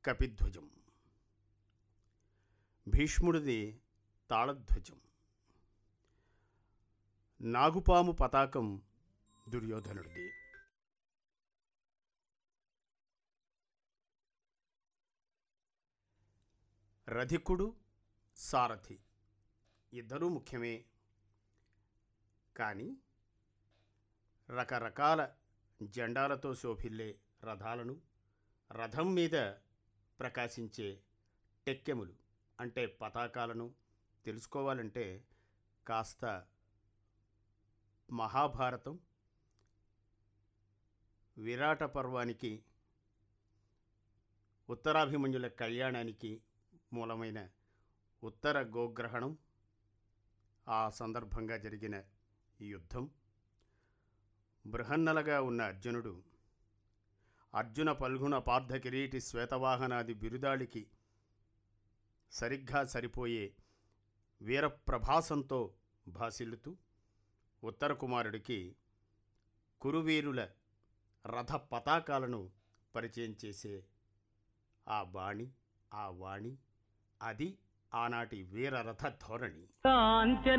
కపిధ్వజం భీష్ముడిది తాళధ్వజం నాగుపాము పతాకం దుర్యోధనుడిది రధికుడు సారథి ఇద్దరూ ముఖ్యమే కానీ రకరకాల జెండాలతో శోభిల్లే రథాలను రథం మీద ప్రకాశించే టెక్కెములు అంటే పతాకాలను తెలుసుకోవాలంటే కాస్త మహాభారతం విరాట పర్వానికి ఉత్తరాభిమన్యుల కళ్యాణానికి మూలమైన ఉత్తర గోగ్రహణం ఆ సందర్భంగా జరిగిన ఈ యుద్ధం బృహన్నలగా ఉన్న అర్జునుడు అర్జున పల్గుణ పార్థ కిరీటి శ్వేతవాహనాది బిరుదాళికి సరిగ్గా సరిపోయే వీరప్రభాసంతో భాసిల్లుతూ ఉత్తర కుమారుడికి కురువీరుల రథ పతాకాలను పరిచయం చేసే ఆ బాణి ఆ వాణి అది ఆనాటి వీరరథ ధోరణి కాంచన